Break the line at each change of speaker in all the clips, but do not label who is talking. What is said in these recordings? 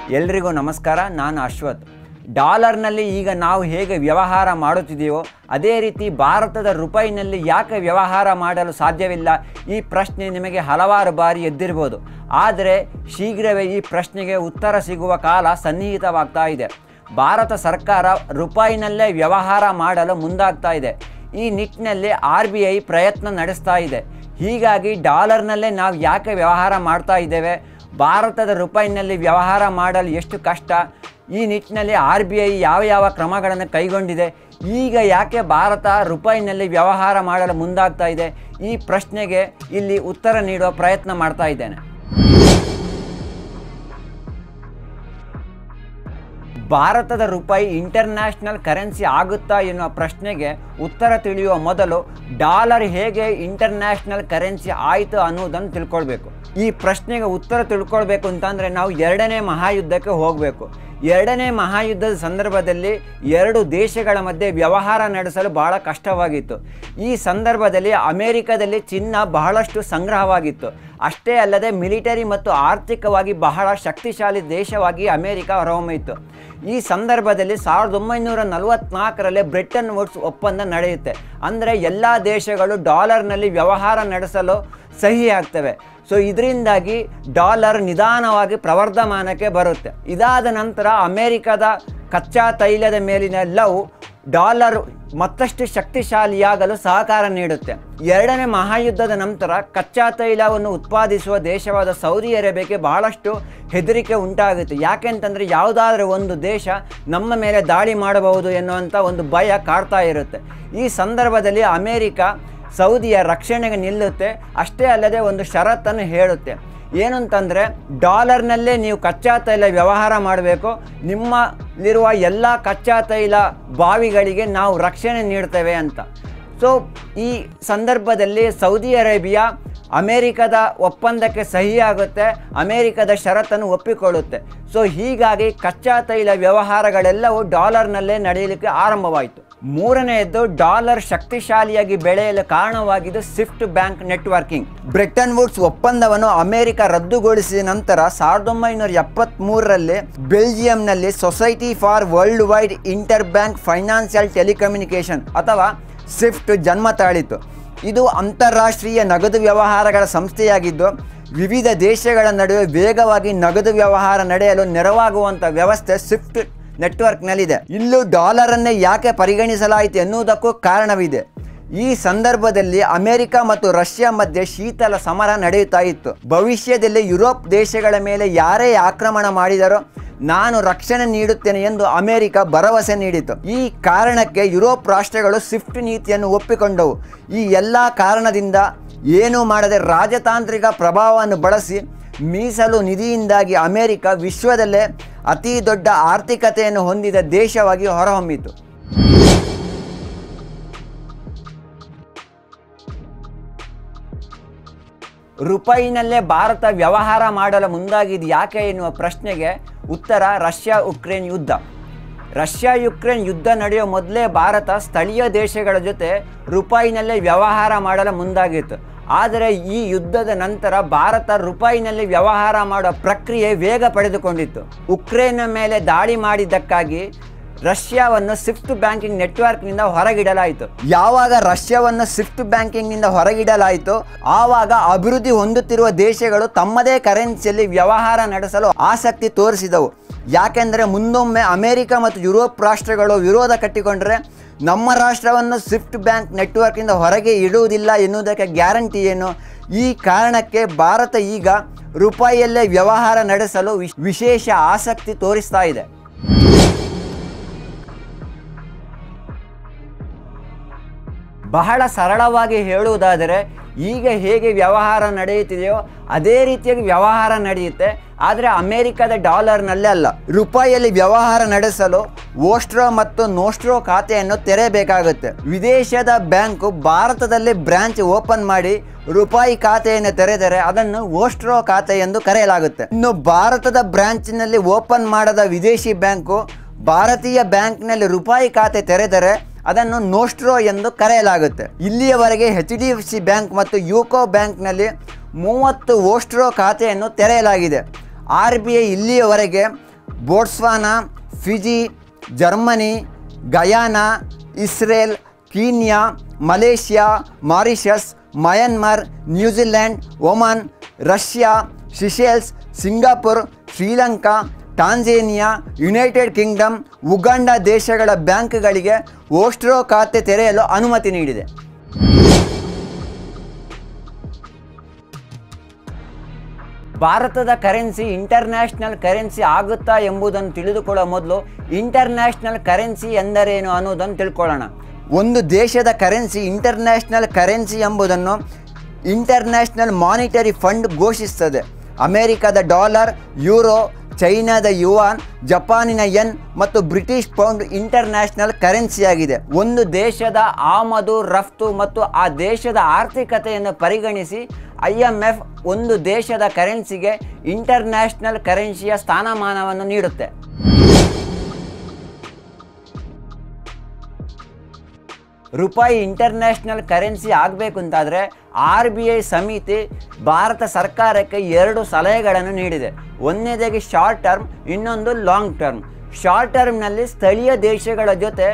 ಎಲ್ರಿಗೂ ನಮಸ್ಕಾರ ನಾನು ಅಶ್ವಥ್ ಡಾಲರ್ನಲ್ಲಿ ಈಗ ನಾವು ಹೇಗೆ ವ್ಯವಹಾರ ಮಾಡುತ್ತಿದೆಯೋ ಅದೇ ರೀತಿ ಭಾರತದ ರೂಪಾಯಿನಲ್ಲಿ ಯಾಕೆ ವ್ಯವಹಾರ ಮಾಡಲು ಸಾಧ್ಯವಿಲ್ಲ ಈ ಪ್ರಶ್ನೆ ನಿಮಗೆ ಹಲವಾರು ಬಾರಿ ಎದ್ದಿರ್ಬೋದು ಆದರೆ ಶೀಘ್ರವೇ ಈ ಪ್ರಶ್ನೆಗೆ ಉತ್ತರ ಸಿಗುವ ಕಾಲ ಸನ್ನಿಹಿತವಾಗ್ತಾ ಇದೆ ಭಾರತ ಸರ್ಕಾರ ರೂಪಾಯಿನಲ್ಲೇ ವ್ಯವಹಾರ ಮಾಡಲು ಮುಂದಾಗ್ತಾ ಇದೆ ಈ ನಿಟ್ಟಿನಲ್ಲಿ ಆರ್ ಬಿ ಐ ಪ್ರಯತ್ನ ನಡೆಸ್ತಾ ಇದೆ ಹೀಗಾಗಿ ಡಾಲರ್ನಲ್ಲೇ ನಾವು ಯಾಕೆ ವ್ಯವಹಾರ ಮಾಡ್ತಾ ಇದ್ದೇವೆ ಭಾರತದ ರೂಪಾಯಿನಲ್ಲಿ ವ್ಯವಹಾರ ಮಾಡಲು ಎಷ್ಟು ಕಷ್ಟ ಈ ನಿಟ್ಟಿನಲ್ಲಿ ಆರ್ ಬಿ ಐ ಯಾವ ಯಾವ ಕ್ರಮಗಳನ್ನು ಕೈಗೊಂಡಿದೆ ಈಗ ಯಾಕೆ ಭಾರತ ರೂಪಾಯಿನಲ್ಲಿ ವ್ಯವಹಾರ ಮಾಡಲು ಮುಂದಾಗ್ತಾ ಇದೆ ಈ ಪ್ರಶ್ನೆಗೆ ಇಲ್ಲಿ ಉತ್ತರ ನೀಡುವ ಪ್ರಯತ್ನ ಮಾಡ್ತಾ ಇದ್ದೇನೆ ಭಾರತದ ರೂಪಾಯಿ ಇಂಟರ್ನ್ಯಾಷನಲ್ ಕರೆನ್ಸಿ ಆಗುತ್ತಾ ಎನ್ನುವ ಪ್ರಶ್ನೆಗೆ ಉತ್ತರ ತಿಳಿಯುವ ಮೊದಲು ಡಾಲರ್ ಹೇಗೆ ಇಂಟರ್ನ್ಯಾಷನಲ್ ಕರೆನ್ಸಿ ಆಯಿತು ಅನ್ನೋದನ್ನು ತಿಳ್ಕೊಳ್ಬೇಕು ಈ ಪ್ರಶ್ನೆಗೆ ಉತ್ತರ ತಿಳ್ಕೊಳ್ಬೇಕು ಅಂತಂದರೆ ನಾವು ಎರಡನೇ ಮಹಾಯುದ್ಧಕ್ಕೆ ಹೋಗಬೇಕು ಎರಡನೇ ಮಹಾಯುದ್ಧದ ಸಂದರ್ಭದಲ್ಲಿ ಎರಡು ದೇಶಗಳ ಮಧ್ಯೆ ವ್ಯವಹಾರ ನಡೆಸಲು ಬಹಳ ಕಷ್ಟವಾಗಿತ್ತು ಈ ಸಂದರ್ಭದಲ್ಲಿ ಅಮೆರಿಕದಲ್ಲಿ ಚಿನ್ನ ಬಹಳಷ್ಟು ಸಂಗ್ರಹವಾಗಿತ್ತು ಅಷ್ಟೇ ಅಲ್ಲದೆ ಮಿಲಿಟರಿ ಮತ್ತು ಆರ್ಥಿಕವಾಗಿ ಬಹಳ ಶಕ್ತಿಶಾಲಿ ದೇಶವಾಗಿ ಅಮೆರಿಕ ಹೊರಹೊಮ್ಮಿತ್ತು ಈ ಸಂದರ್ಭದಲ್ಲಿ ಸಾವಿರದ ಒಂಬೈನೂರ ನಲವತ್ನಾಲ್ಕರಲ್ಲಿ ಬ್ರಿಟನ್ ವುಡ್ಸ್ ಒಪ್ಪಂದ ನಡೆಯುತ್ತೆ ಅಂದರೆ ಎಲ್ಲ ದೇಶಗಳು ಡಾಲರ್ನಲ್ಲಿ ವ್ಯವಹಾರ ನಡೆಸಲು ಸಹಿ ಆಗ್ತವೆ ಸೊ ಇದರಿಂದಾಗಿ ಡಾಲರ್ ನಿಧಾನವಾಗಿ ಪ್ರವರ್ಧಮಾನಕ್ಕೆ ಬರುತ್ತೆ ಇದಾದ ನಂತರ ಅಮೆರಿಕದ ಕಚ್ಚಾ ತೈಲದ ಮೇಲಿನೆಲ್ಲವೂ ಡಾಲರ್ ಮತ್ತಷ್ಟು ಶಕ್ತಿಶಾಲಿಯಾಗಲು ಸಹಕಾರ ನೀಡುತ್ತೆ ಎರಡನೇ ಮಹಾಯುದ್ಧದ ನಂತರ ಕಚ್ಚಾ ತೈಲವನ್ನು ಉತ್ಪಾದಿಸುವ ದೇಶವಾದ ಸೌದಿ ಅರೇಬಿಯಾಗೆ ಬಹಳಷ್ಟು ಹೆದರಿಕೆ ಉಂಟಾಗುತ್ತೆ ಯಾಕೆಂತಂದರೆ ಯಾವುದಾದ್ರೂ ಒಂದು ದೇಶ ನಮ್ಮ ಮೇಲೆ ದಾಳಿ ಮಾಡಬಹುದು ಎನ್ನುವಂಥ ಒಂದು ಭಯ ಕಾಡ್ತಾ ಇರುತ್ತೆ ಈ ಸಂದರ್ಭದಲ್ಲಿ ಅಮೇರಿಕ ಸೌದಿಯ ರಕ್ಷಣೆಗೆ ನಿಲ್ಲುತ್ತೆ ಅಷ್ಟೇ ಅಲ್ಲದೆ ಒಂದು ಷರತ್ತನ್ನು ಹೇಳುತ್ತೆ ಏನು ಅಂತಂದರೆ ಡಾಲರ್ನಲ್ಲೇ ನೀವು ಕಚ್ಚಾ ತೈಲ ವ್ಯವಹಾರ ಮಾಡಬೇಕು ನಿಮ್ಮಲ್ಲಿರುವ ಎಲ್ಲ ಕಚ್ಚಾ ತೈಲ ಬಾವಿಗಳಿಗೆ ನಾವು ರಕ್ಷಣೆ ನೀಡ್ತೇವೆ ಅಂತ ಸೊ ಈ ಸಂದರ್ಭದಲ್ಲಿ ಸೌದಿ ಅರೇಬಿಯಾ ಅಮೇರಿಕದ ಒಪ್ಪಂದಕ್ಕೆ ಸಹಿ ಆಗುತ್ತೆ ಅಮೇರಿಕದ ಷರತ್ತನ್ನು ಒಪ್ಪಿಕೊಳ್ಳುತ್ತೆ ಸೊ ಹೀಗಾಗಿ ಕಚ್ಚಾ ತೈಲ ವ್ಯವಹಾರಗಳೆಲ್ಲವೂ ಡಾಲರ್ನಲ್ಲೇ ನಡೆಯಲಿಕ್ಕೆ ಆರಂಭವಾಯಿತು ಮೂರನೆಯದ್ದು ಡಾಲರ್ ಶಕ್ತಿಶಾಲಿಯಾಗಿ ಬೆಳೆಯಲು ಕಾರಣವಾಗಿದ್ದು SWIFT bank networking Bretton Woods ಒಪ್ಪಂದವನ್ನು ಅಮೆರಿಕ ರದ್ದುಗೊಳಿಸಿದ ನಂತರ ಸಾವಿರದ ಒಂಬೈನೂರ ಎಪ್ಪತ್ತ್ಮೂರರಲ್ಲಿ ಬೆಲ್ಜಿಯಂನಲ್ಲಿ society for world wide inter bank financial telecommunication ಅಥವಾ ಸ್ವಿಫ್ಟ್ ಜನ್ಮ ತಾಳಿತು ಇದು ಅಂತಾರಾಷ್ಟ್ರೀಯ ನಗದು ವ್ಯವಹಾರಗಳ ಸಂಸ್ಥೆಯಾಗಿದ್ದು ವಿವಿಧ ದೇಶಗಳ ನಡುವೆ ವೇಗವಾಗಿ ನಗದು ವ್ಯವಹಾರ ನಡೆಯಲು ನೆರವಾಗುವಂಥ ವ್ಯವಸ್ಥೆ ಸ್ವಿಫ್ಟ್ ನೆಟ್ವರ್ಕ್ನಲ್ಲಿದೆ ಇಲ್ಲೂ ಡಾಲರನ್ನೇ ಯಾಕೆ ಪರಿಗಣಿಸಲಾಯಿತು ಎನ್ನುವುದಕ್ಕೂ ಕಾರಣವಿದೆ ಈ ಸಂದರ್ಭದಲ್ಲಿ ಅಮೆರಿಕ ಮತ್ತು ರಷ್ಯಾ ಮಧ್ಯೆ ಶೀತಲ ಸಮರ ನಡೆಯುತ್ತಾ ಇತ್ತು ಭವಿಷ್ಯದಲ್ಲಿ ಯುರೋಪ್ ದೇಶಗಳ ಮೇಲೆ ಯಾರೇ ಆಕ್ರಮಣ ಮಾಡಿದರೋ ನಾನು ರಕ್ಷಣೆ ನೀಡುತ್ತೇನೆ ಎಂದು ಅಮೆರಿಕ ಭರವಸೆ ನೀಡಿತು ಈ ಕಾರಣಕ್ಕೆ ಯುರೋಪ್ ರಾಷ್ಟ್ರಗಳು ಸ್ವಿಫ್ಟ್ ನೀತಿಯನ್ನು ಒಪ್ಪಿಕೊಂಡವು ಈ ಎಲ್ಲ ಕಾರಣದಿಂದ ಏನೂ ಮಾಡದೆ ರಾಜತಾಂತ್ರಿಕ ಪ್ರಭಾವವನ್ನು ಬಳಸಿ ಮೀಸಲು ನಿಧಿಯಿಂದಾಗಿ ಅಮೆರಿಕ ವಿಶ್ವದಲ್ಲೇ ಅತಿ ದೊಡ್ಡ ಆರ್ಥಿಕತೆಯನ್ನು ಹೊಂದಿದ ದೇಶವಾಗಿ ಹೊರಹೊಮ್ಮಿತು ರೂಪಾಯಿನಲ್ಲೇ ಭಾರತ ವ್ಯವಹಾರ ಮಾಡಲು ಮುಂದಾಗಿದ್ದು ಯಾಕೆ ಎನ್ನುವ ಪ್ರಶ್ನೆಗೆ ಉತ್ತರ ರಷ್ಯಾ ಉಕ್ರೇನ್ ಯುದ್ಧ ರಷ್ಯಾ ಯುಕ್ರೇನ್ ಯುದ್ಧ ನಡೆಯುವ ಮೊದಲೇ ಭಾರತ ಸ್ಥಳೀಯ ದೇಶಗಳ ಜೊತೆ ರೂಪಾಯಿನಲ್ಲೇ ವ್ಯವಹಾರ ಮಾಡಲು ಮುಂದಾಗಿತ್ತು ಆದರೆ ಈ ಯುದ್ಧದ ನಂತರ ಭಾರತ ರೂಪಾಯಿನಲ್ಲಿ ವ್ಯವಹಾರ ಮಾಡೋ ಪ್ರಕ್ರಿಯೆ ವೇಗ ಪಡೆದುಕೊಂಡಿತ್ತು ಉಕ್ರೇನ್ನ ಮೇಲೆ ದಾಳಿ ಮಾಡಿದ್ದಕ್ಕಾಗಿ ರಷ್ಯಾವನ್ನು ಸ್ವಿಫ್ಟ್ ಬ್ಯಾಂಕಿಂಗ್ ನೆಟ್ವರ್ಕ್ನಿಂದ ಹೊರಗಿಡಲಾಯಿತು ಯಾವಾಗ ರಷ್ಯಾವನ್ನು ಸ್ವಿಫ್ಟ್ ಬ್ಯಾಂಕಿಂಗ್ನಿಂದ ಹೊರಗಿಡಲಾಯಿತು ಆವಾಗ ಅಭಿವೃದ್ಧಿ ಹೊಂದುತ್ತಿರುವ ದೇಶಗಳು ತಮ್ಮದೇ ಕರೆನ್ಸಿಯಲ್ಲಿ ವ್ಯವಹಾರ ನಡೆಸಲು ಆಸಕ್ತಿ ತೋರಿಸಿದವು ಯಾಕೆಂದರೆ ಮುಂದೊಮ್ಮೆ ಅಮೆರಿಕ ಮತ್ತು ಯುರೋಪ್ ರಾಷ್ಟ್ರಗಳು ವಿರೋಧ ಕಟ್ಟಿಕೊಂಡರೆ ನಮ್ಮ ರಾಷ್ಟ್ರವನ್ನು ಸ್ವಿಫ್ಟ್ ಬ್ಯಾಂಕ್ ನೆಟ್ವರ್ಕಿಂದ ಹೊರಗೆ ಇಡುವುದಿಲ್ಲ ಎನ್ನುವುದಕ್ಕೆ ಗ್ಯಾರಂಟಿ ಏನು ಈ ಕಾರಣಕ್ಕೆ ಭಾರತ ಈಗ ರೂಪಾಯಿಯಲ್ಲೇ ವ್ಯವಹಾರ ನಡೆಸಲು ವಿಶ್- ವಿಶೇಷ ಆಸಕ್ತಿ ತೋರಿಸ್ತಾ ಇದೆ ಬಹಳ ಸರಳವಾಗಿ ಹೇಳುವುದಾದರೆ ಈಗ ಹೇಗೆ ವ್ಯವಹಾರ ನಡೆಯುತ್ತಿದೆಯೋ ಅದೇ ರೀತಿಯಾಗಿ ವ್ಯವಹಾರ ನಡೆಯುತ್ತೆ ಆದರೆ ಅಮೆರಿಕದ ಡಾಲರ್ನಲ್ಲೇ ಅಲ್ಲ ರೂಪಾಯಿಯಲ್ಲಿ ವ್ಯವಹಾರ ನಡೆಸಲು ಓಸ್ಟ್ರೋ ಮತ್ತು ನೋಸ್ಟ್ರೋ ಖಾತೆಯನ್ನು ತೆರೆಯಬೇಕಾಗುತ್ತೆ ವಿದೇಶದ ಬ್ಯಾಂಕು ಭಾರತದಲ್ಲಿ ಬ್ರಾಂಚ್ ಓಪನ್ ಮಾಡಿ ರೂಪಾಯಿ ಖಾತೆಯನ್ನು ತೆರೆದರೆ ಅದನ್ನು ಓಸ್ಟ್ರೋ ಖಾತೆ ಎಂದು ಕರೆಯಲಾಗುತ್ತೆ ಇನ್ನು ಭಾರತದ ಬ್ರಾಂಚಿನಲ್ಲಿ ಓಪನ್ ಮಾಡದ ವಿದೇಶಿ ಬ್ಯಾಂಕು ಭಾರತೀಯ ಬ್ಯಾಂಕ್ನಲ್ಲಿ ರೂಪಾಯಿ ಖಾತೆ ತೆರೆದರೆ ಅದನ್ನು ನೋಸ್ಟ್ರೋ ಎಂದು ಕರೆಯಲಾಗುತ್ತೆ ಇಲ್ಲಿಯವರೆಗೆ H D F C bank ಮತ್ತು ಯುಕೋ ಬ್ಯಾಂಕ್ನಲ್ಲಿ ಮೂವತ್ತು ಓಸ್ಟ್ರೋ ಖಾತೆಯನ್ನು ತೆರೆಯಲಾಗಿದೆ ಆರ್ ಬಿ ಐ ಇಲ್ಲಿಯವರೆಗೆ Botswana Fiji Germany Guyana Israel Kenya Malaysia Mauritius Myanmar New Zealand Oman Russia Seychelles Singapore Sri Lanka Tanzania United Kingdom Uganda ದೇಶಗಳ ಬ್ಯಾಂಕ್ಗಳಿಗೆ ಓಸ್ಟ್ರೋ ಖಾತೆ ತೆರೆಯಲು ಅನುಮತಿ ನೀಡಿದೆ ಭಾರತದ ಕರೆನ್ಸಿ ಇಂಟರ್ನ್ಯಾಷನಲ್ ಕರೆನ್ಸಿ ಆಗುತ್ತಾ ಎಂಬುದನ್ನು ತಿಳಿದುಕೊಳ್ಳುವ ಮೊದಲು ಇಂಟರ್ನ್ಯಾಷನಲ್ ಕರೆನ್ಸಿ ಎಂದರೇನು ಅನ್ನೋದನ್ನು ತಿಳ್ಕೊಳ್ಳೋಣ ಒಂದು ದೇಶದ ಕರೆನ್ಸಿ ಇಂಟರ್ನ್ಯಾಷನಲ್ ಕರೆನ್ಸಿ ಎಂಬುದನ್ನು ಇಂಟರ್ನ್ಯಾಷನಲ್ ಮಾನಿಟರಿ ಫಂಡ್ ಘೋಷಿಸ್ತದೆ ಅಮೆರಿಕದ ಡಾಲರ್ ಯೂರೋ ಚೈನಾದ ಯುವಾನ್ ಜಪಾನಿನ ಯೆನ್ ಮತ್ತು ಬ್ರಿಟಿಷ್ ಪೌಂಡ್ ಇಂಟರ್ನ್ಯಾಷನಲ್ ಕರೆನ್ಸಿಯಾಗಿದೆ ಒಂದು ದೇಶದ ಆಮದು ರಫ್ತು ಮತ್ತು ಆ ದೇಶದ ಆರ್ಥಿಕತೆಯನ್ನು ಪರಿಗಣಿಸಿ ಐ ಎಮ್ ಎಫ್ ಒಂದು ದೇಶದ ಕರೆನ್ಸಿಗೆ ಇಂಟರ್ನ್ಯಾಷನಲ್ ಕರೆನ್ಸಿಯ ಸ್ಥಾನಮಾನವನ್ನು ನೀಡುತ್ತೆ ರೂಪಾಯಿ ಇಂಟರ್ನ್ಯಾಷನಲ್ ಕರೆನ್ಸಿ ಆಗಬೇಕು ಅಂತಾದರೆ ಆರ್ ಬಿ ಐ ಸಮಿತಿ ಭಾರತ ಸರ್ಕಾರಕ್ಕೆ ಎರಡು ಸಲಹೆಗಳನ್ನು ನೀಡಿದೆ ಒಂದನೇದಾಗಿ ಶಾರ್ಟ್ ಟರ್ಮ್ ಇನ್ನೊಂದು ಲಾಂಗ್ ಟರ್ಮ್ ಶಾರ್ಟ್ ಟರ್ಮ್ನಲ್ಲಿ ಸ್ಥಳೀಯ ದೇಶಗಳ ಜೊತೆ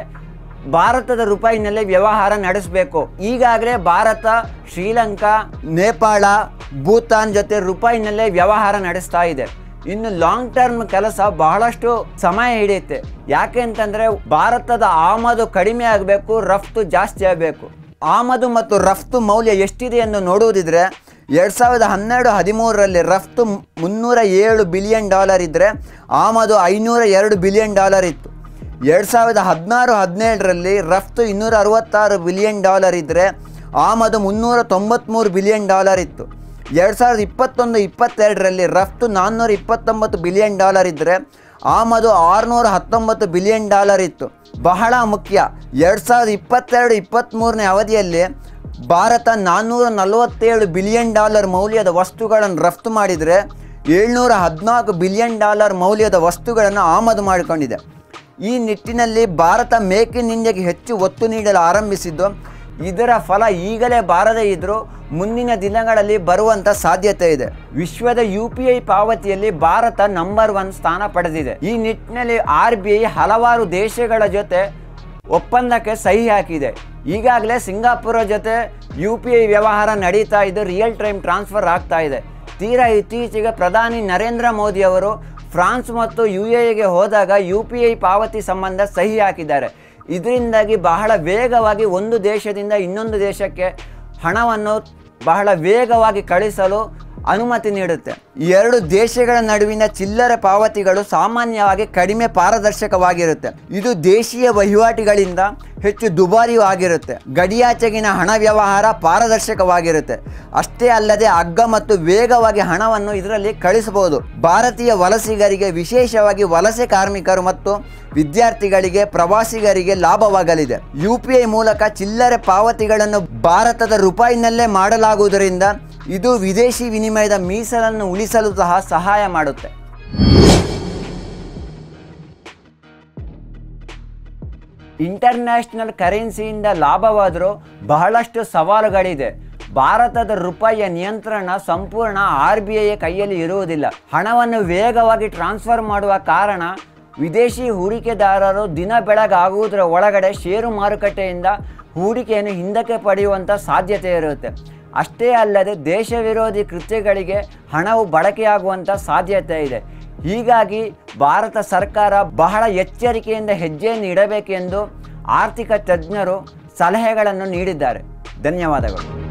ಭಾರತದ ರೂಪಾಯಿನಲ್ಲೇ ವ್ಯವಹಾರ ನಡೆಸಬೇಕು ಈಗಾಗಲೇ ಭಾರತ ಶ್ರೀಲಂಕಾ ನೇಪಾಳ ಭೂತಾನ್ ಜೊತೆ ರೂಪಾಯಿನಲ್ಲೇ ವ್ಯವಹಾರ ನಡೆಸ್ತಾ ಇದೆ ಇನ್ನು ಲಾಂಗ್ ಟರ್ಮ್ ಕೆಲಸ ಬಹಳಷ್ಟು ಸಮಯ ಹಿಡಿಯುತ್ತೆ ಯಾಕೆ ಅಂತಂದರೆ ಭಾರತದ ಆಮದು ಕಡಿಮೆ ಆಗಬೇಕು ರಫ್ತು ಜಾಸ್ತಿ ಆಗಬೇಕು ಆಮದು ಮತ್ತು ರಫ್ತು ಮೌಲ್ಯ ಎಷ್ಟಿದೆ ಎಂದು ನೋಡುವುದಿದ್ರೆ ಎರಡು ಸಾವಿರದ ಹನ್ನೆರಡು ಹದಿಮೂರರಲ್ಲಿ ರಫ್ತು ಮುನ್ನೂರ ಏಳು ಬಿಲಿಯನ್ ಡಾಲರ್ ಇದ್ದರೆ ಆಮದು ಐನೂರ ಎರಡು ಬಿಲಿಯನ್ ಡಾಲರ್ ಇತ್ತು ಎರಡು ಸಾವಿರದ ಹದಿನಾರು ಹದಿನೇಳರಲ್ಲಿ ರಫ್ತು ಇನ್ನೂರ ಅರವತ್ತಾರು ಬಿಲಿಯನ್ ಡಾಲರ್ ಇದ್ದರೆ ಆಮದು ಮುನ್ನೂರ ತೊಂಬತ್ತ್ಮೂರು ಬಿಲಿಯನ್ ಡಾಲರ್ ಇತ್ತು ಎರಡು ಸಾವಿರದ ಇಪ್ಪತ್ತೊಂದು ಇಪ್ಪತ್ತೆರಡರಲ್ಲಿ ರಫ್ತು ನಾನ್ನೂರ ಇಪ್ಪತ್ತೊಂಬತ್ತು ಬಿಲಿಯನ್ ಡಾಲರ್ ಇದ್ದರೆ ಆಮದು ಆರುನೂರ ಹತ್ತೊಂಬತ್ತು ಬಿಲಿಯನ್ ಡಾಲರ್ ಇತ್ತು ಬಹಳ ಮುಖ್ಯ ಎರಡು ಸಾವಿರದ ಇಪ್ಪತ್ತೆರಡು ಇಪ್ಪತ್ತ್ಮೂರನೇ ಅವಧಿಯಲ್ಲಿ ಭಾರತ ನಾನ್ನೂರ ನಲವತ್ತೇಳು ಬಿಲಿಯನ್ ಡಾಲರ್ ಮೌಲ್ಯದ ವಸ್ತುಗಳನ್ನು ರಫ್ತು ಮಾಡಿದರೆ ಏಳ್ನೂರ ಹದಿನಾಲ್ಕು ಬಿಲಿಯನ್ ಡಾಲರ್ ಮೌಲ್ಯದ ವಸ್ತುಗಳನ್ನು ಆಮದು ಮಾಡಿಕೊಂಡಿದೆ ಈ ನಿಟ್ಟಿನಲ್ಲಿ ಭಾರತ ಮೇಕ್ ಇನ್ ಇಂಡಿಯಾಗೆ ಹೆಚ್ಚು ಒತ್ತು ನೀಡಲು ಆರಂಭಿಸಿದ್ದು ಇದರ ಫಲ ಈಗಲೇ ಬಾರದೇ ಇದ್ದರೂ ಮುಂದಿನ ದಿನಗಳಲ್ಲಿ ಬರುವಂಥ ಸಾಧ್ಯತೆ ಇದೆ ವಿಶ್ವದ ಯು ಪಿ ಐ ಪಾವತಿಯಲ್ಲಿ ಭಾರತ ನಂಬರ್ ಒನ್ ಸ್ಥಾನ ಪಡೆದಿದೆ ಈ ನಿಟ್ಟಿನಲ್ಲಿ ಆರ್ ಬಿ ಐ ಹಲವಾರು ದೇಶಗಳ ಜೊತೆ ಒಪ್ಪಂದಕ್ಕೆ ಸಹಿ ಹಾಕಿದೆ ಈಗಾಗಲೇ ಸಿಂಗಾಪುರ ಜೊತೆ ಯು ಪಿ ಐ ವ್ಯವಹಾರ ನಡೀತಾ ಇದ್ದು ರಿಯಲ್ ಟೈಮ್ ಟ್ರಾನ್ಸ್ಫರ್ ಆಗ್ತಾ ಇದೆ ತೀರಾ ಇತ್ತೀಚೆಗೆ ಪ್ರಧಾನಿ ನರೇಂದ್ರ ಮೋದಿ ಅವರು ಫ್ರಾನ್ಸ್ ಮತ್ತು ಯು ಎಗೆ ಹೋದಾಗ ಯು ಪಿ ಐ ಪಾವತಿ ಸಂಬಂಧ ಸಹಿ ಹಾಕಿದ್ದಾರೆ ಇದರಿಂದಾಗಿ ಬಹಳ ವೇಗವಾಗಿ ಒಂದು ದೇಶದಿಂದ ಇನ್ನೊಂದು ದೇಶಕ್ಕೆ ಹಣವನ್ನು ಬಹಳ ವೇಗವಾಗಿ ಕಳಿಸಲು ಅನುಮತಿ ನೀಡುತ್ತೆ ಈ ಎರಡು ದೇಶಗಳ ನಡುವಿನ ಚಿಲ್ಲರೆ ಪಾವತಿಗಳು ಸಾಮಾನ್ಯವಾಗಿ ಕಡಿಮೆ ಪಾರದರ್ಶಕವಾಗಿರುತ್ತೆ ಇದು ದೇಶೀಯ ವಹಿವಾಟುಗಳಿಂದ ಹೆಚ್ಚು ದುಬಾರಿಯೂ ಆಗಿರುತ್ತೆ ಗಡಿಯಾಚೆಗಿನ ಹಣ ವ್ಯವಹಾರ ಪಾರದರ್ಶಕವಾಗಿರುತ್ತೆ ಅಷ್ಟೇ ಅಲ್ಲದೆ ಅಗ್ಗ ಮತ್ತು ವೇಗವಾಗಿ ಹಣವನ್ನು ಇದರಲ್ಲಿ ಕಳಿಸಬಹುದು ಭಾರತೀಯ ವಲಸಿಗರಿಗೆ ವಿಶೇಷವಾಗಿ ವಲಸೆ ಕಾರ್ಮಿಕರು ಮತ್ತು ವಿದ್ಯಾರ್ಥಿಗಳಿಗೆ ಪ್ರವಾಸಿಗರಿಗೆ ಲಾಭವಾಗಲಿದೆ ಯು ಪಿ ಐ ಮೂಲಕ ಚಿಲ್ಲರೆ ಪಾವತಿಗಳನ್ನು ಭಾರತದ ರೂಪಾಯಿನಲ್ಲೇ ಮಾಡಲಾಗುವುದರಿಂದ ಇದು ವಿದೇಶಿ ವಿನಿಮಯದ ಮೀಸಲನ್ನು ಉಳಿಸಲು ಸಹ ಸಹಾಯ ಮಾಡುತ್ತೆ ಇಂಟರ್ನ್ಯಾಷನಲ್ ಕರೆನ್ಸಿಯಿಂದ ಲಾಭವಾದರೂ ಬಹಳಷ್ಟು ಸವಾಲುಗಳಿದೆ ಭಾರತದ ರೂಪಾಯಿಯ ನಿಯಂತ್ರಣ ಸಂಪೂರ್ಣ ಆರ್ ಬಿ ಐಯ ಕೈಯಲ್ಲಿ ಇರುವುದಿಲ್ಲ ಹಣವನ್ನು ವೇಗವಾಗಿ ಟ್ರಾನ್ಸ್ಫರ್ ಮಾಡುವ ಕಾರಣ ವಿದೇಶಿ ಹೂಡಿಕೆದಾರರು ದಿನ ಬೆಳಗಾಗುವುದರ ಒಳಗಡೆ ಷೇರು ಮಾರುಕಟ್ಟೆಯಿಂದ ಹೂಡಿಕೆಯನ್ನು ಹಿಂದಕ್ಕೆ ಪಡೆಯುವಂಥ ಸಾಧ್ಯತೆ ಇರುತ್ತೆ ಅಷ್ಟೇ ಅಲ್ಲದೆ ದೇಶ ವಿರೋಧಿ ಕೃತ್ಯಗಳಿಗೆ ಹಣವು ಬಳಕೆಯಾಗುವಂಥ ಸಾಧ್ಯತೆ ಇದೆ ಹೀಗಾಗಿ ಭಾರತ ಸರ್ಕಾರ ಬಹಳ ಎಚ್ಚರಿಕೆಯಿಂದ ಹೆಜ್ಜೆಯನ್ನು ಇಡಬೇಕೆಂದು ಆರ್ಥಿಕ ತಜ್ಞರು ಸಲಹೆಗಳನ್ನು ನೀಡಿದ್ದಾರೆ ಧನ್ಯವಾದಗಳು